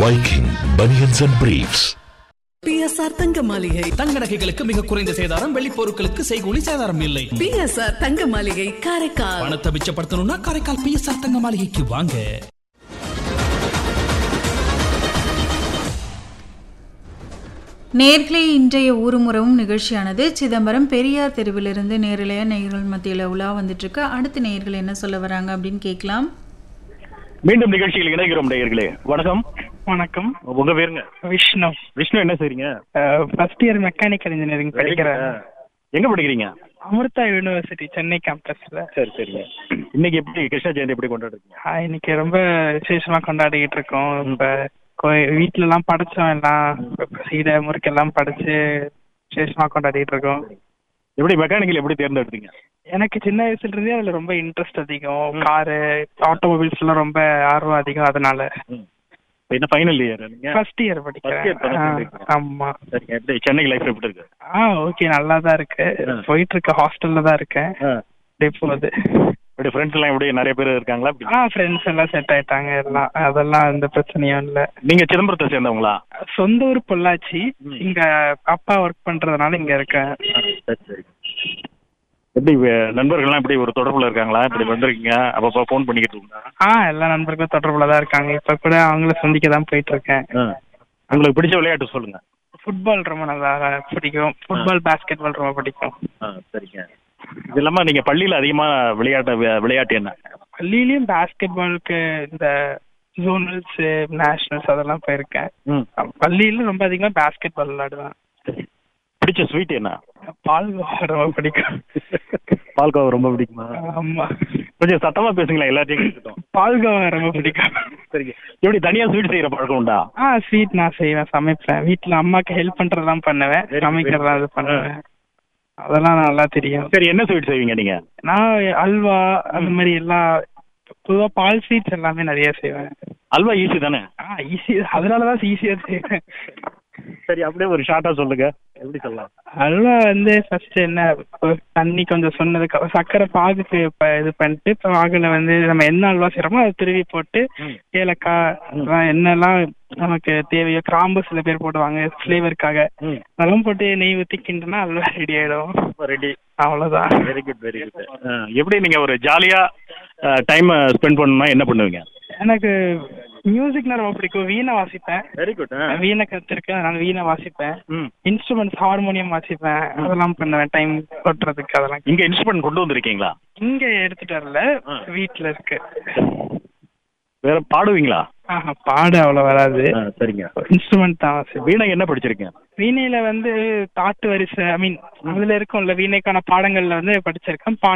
Viking Bunions and Briefs. BSR தங்க மாளிகை தங்க நகைகளுக்கு மிக குறைந்த சேதாரம் வெள்ளி பொருட்களுக்கு செய்கூலி சேதாரம் இல்லை பிஎஸ்ஆர் தங்க மாளிகை காரைக்கால் பணத்தை மிச்சப்படுத்தணும்னா காரைக்கால் பிஎஸ்ஆர் தங்க மாளிகைக்கு வாங்க நேர்களே இன்றைய ஊருமுறவும் நிகழ்ச்சியானது சிதம்பரம் பெரியார் தெருவிலிருந்து நேரலைய நேயர்கள் மத்தியில் உலா வந்துட்டு இருக்கு அடுத்த நேயர்கள் என்ன சொல்ல வராங்க அப்படின்னு கேட்கலாம் மீண்டும் நிகழ்ச்சியில் இணைகிறோம் நேயர்களே வணக்கம் வணக்கம் உங்க பேருங்க விஷ்ணு விஷ்ணு என்ன செய்றீங்க ஃபர்ஸ்ட் இயர் மெக்கானிக்கல் இன்ஜினியரிங் படிக்கிறேன் எங்க படிக்கிறீங்க அமிர்தா யூனிவர்சிட்டி சென்னை கேம்பஸ்ல சரி சரிங்க இன்னைக்கு எப்படி கிருஷ்ண ஜெயந்தி எப்படி கொண்டாடுறீங்க ஆஹ் இன்னைக்கு ரொம்ப விசேஷமா கொண்டாடிக்கிட்டு இருக்கோம் இப்ப கோ- வீட்ல எல்லாம் படைச்சோம் எல்லாம் சீடை முறுக்கு எல்லாம் படைச்சு விசேஷமா கொண்டாடிட்டு இருக்கோம் எப்படி மெக்கானிக்கல் எப்படி தேர்ந்தெடுத்தீங்க எனக்கு சின்ன வயசுல இருந்தே அதுல ரொம்ப இன்ட்ரெஸ்ட் அதிகம் காரு ஆட்டோமொபைல்ஸ் எல்லாம் ரொம்ப ஆர்வம் அதிகம் அதனால இப்ப என்ன ஃபைனல் இயர் நீங்க ஃபர்ஸ்ட் இயர் First year படிக்கிறேன் தானே ஆஹ் படிக்கிறீங்க? ஆமா சரிங்க எப்படி சென்னை லைஃப் எப்படி இருக்கு ஆ ஓகே நல்லா தான் இருக்கு ஆ. போயிட்டு இருக்கு ஹாஸ்டல்ல தான் இருக்கேன் அப்படியே போகுது இப்படி ஃப்ரெண்ட்ஸ் எல்லாம் எப்படி நிறைய பேர் இருக்காங்களா அப்படி ஆ ஃப்ரெண்ட்ஸ் எல்லாம் செட் ஆயிட்டாங்க எல்லாம் அதெல்லாம் எந்த பிரச்சனையும் இல்ல நீங்க சிதம்பரத்தை சேர்ந்தவங்களா சொந்த ஊர் பொள்ளாச்சி ம். இங்க அப்பா ஒர்க் பண்றதுனால இங்க இருக்கேன் சரி சரி எப்படி வே- நண்பர்கள்லாம் இப்படி ஒரு தொடர்புல இருக்காங்களா இப்படி வந்திருக்கீங்க அப்பப்போ ஃபோன் பண்ணிக்கிட்டு இருந்தா ஆ எல்லா நண்பர்களும் தொடர்புல தான் இருக்காங்க இப்ப கூட அவங்கள சந்திக்க தான் போயிட்டு இருக்கேன் உங்களுக்கு பிடிச்ச விளையாட்டு சொல்லுங்க ஃபுட்பால் ரொம்ப நல்லா பிடிக்கும் ஃபுட்பால் பாஸ்கெட் பால் ரொம்ப பிடிக்கும் ஆ சரிங்க இது இல்லாம நீங்க பள்ளியில அதிகமா விளையாட்ட வி- விளையாட்டு என்ன பள்ளியிலயும் பாஸ்கெட் பாலுக்கு இந்த ஜோனல்ஸ் நேஷனல்ஸ் அதெல்லாம் போயிருக்கேன் ம் பள்ளியில ரொம்ப அதிகமா பாஸ்கெட் பால் விளையாடுவேன் பிடிச்ச ஸ்வீட் என்ன பால் ரொம்ப பிடிக்கும் பால்கோவா ரொம்ப பிடிக்குமா ஆமா கொஞ்சம் சத்தமா பேசுங்களேன் எல்லாத்தையும் கேட்டுட்டோம் பால்கோவா ரொம்ப பிடிக்கும் சரிங்க எப்படி தனியா ஸ்வீட் செய்யற பழக்கம் உண்டா ஆ ஸ்வீட் நான் செய்வேன் சமைப்பேன் வீட்ல அம்மாக்கு ஹெல்ப் பண்றதெல்லாம் பண்ணுவேன் Very good. சமைக்கிறதெல்லாம் இது பண்ணுவேன் அதெல்லாம் நல்லா தெரியும் சரி என்ன ஸ்வீட் செய்வீங்க நீங்க நான் அல்வா அந்த மாதிரி எல்லா பொதுவா பால் ஸ்வீட்ஸ் எல்லாமே நிறைய செய்வேன் அல்வா ஈஸி தானே ஆ ஈஸி அதனாலதான் ஈஸியா செய்வேன் சரி அப்படியே ஒரு ஷார்ட்டா சொல்லுங்க எப்படி சொல்லலாம் அல்வா வந்து ஃபர்ஸ்ட் என்ன ஒரு தண்ணி கொஞ்சம் சொன்னதுக்கு அப்புறம் சர்க்கரை பாகுக்கு இப்ப இது பண்ணிட்டு பாகுல வந்து நம்ம என்ன அல்வா செய்யறோமோ அதை திருவி போட்டு ம். ஏலக்காய் அதெல்லாம் என்னெல்லாம் நமக்கு தேவையோ கிராம்பு சில பேர் போடுவாங்க ஃப்ளேவருக்காக ம் அதெல்லாம் போட்டு நெய் ஊத்தி கிண்டுனா அல்வா ரெடி ஆயிடும் ரெடி அவ்வளவுதான் வெரி குட் வெரி குட் எப்படி நீங்க ஒரு ஜாலியா டைம் ஸ்பெண்ட் பண்ணணும்னா என்ன பண்ணுவீங்க எனக்கு மியூசிக்னா ரொம்ப பிடிக்கும் வீணை வாசிப்பேன் வெரி குட் வீணை கத்துருக்கேன் அதனால வீணை வாசிப்பேன் ம் இன்ஸ்ட்ருமெண்ட்ஸ் ஹார்மோனியம் வாசிப்பேன் அதெல்லாம் பண்ணுவேன் டைம் ஓட்டுறதுக்கு அதெல்லாம் இங்க இன்ஸ்ட்ருமெண்ட் கொண்டு வந்திருக்கீங்களா இங்க எடுத்துட்டு வரல ஆ. வீட்ல இருக்கு வேற பாடுவீங்களா ஆஹா பாட அவ்வளவு வராது ஆ, சரிங்க இன்ஸ்ட்ருமெண்ட் தான் வாசிப்பேன் வீணை என்ன படிச்சிருக்கீங்க வீணையில வந்து தாட்டு வரிசை ஐ மீன் அதுல இருக்கும்ல வீணைக்கான பாடங்கள்ல வந்து படிச்சிருக்கேன் பா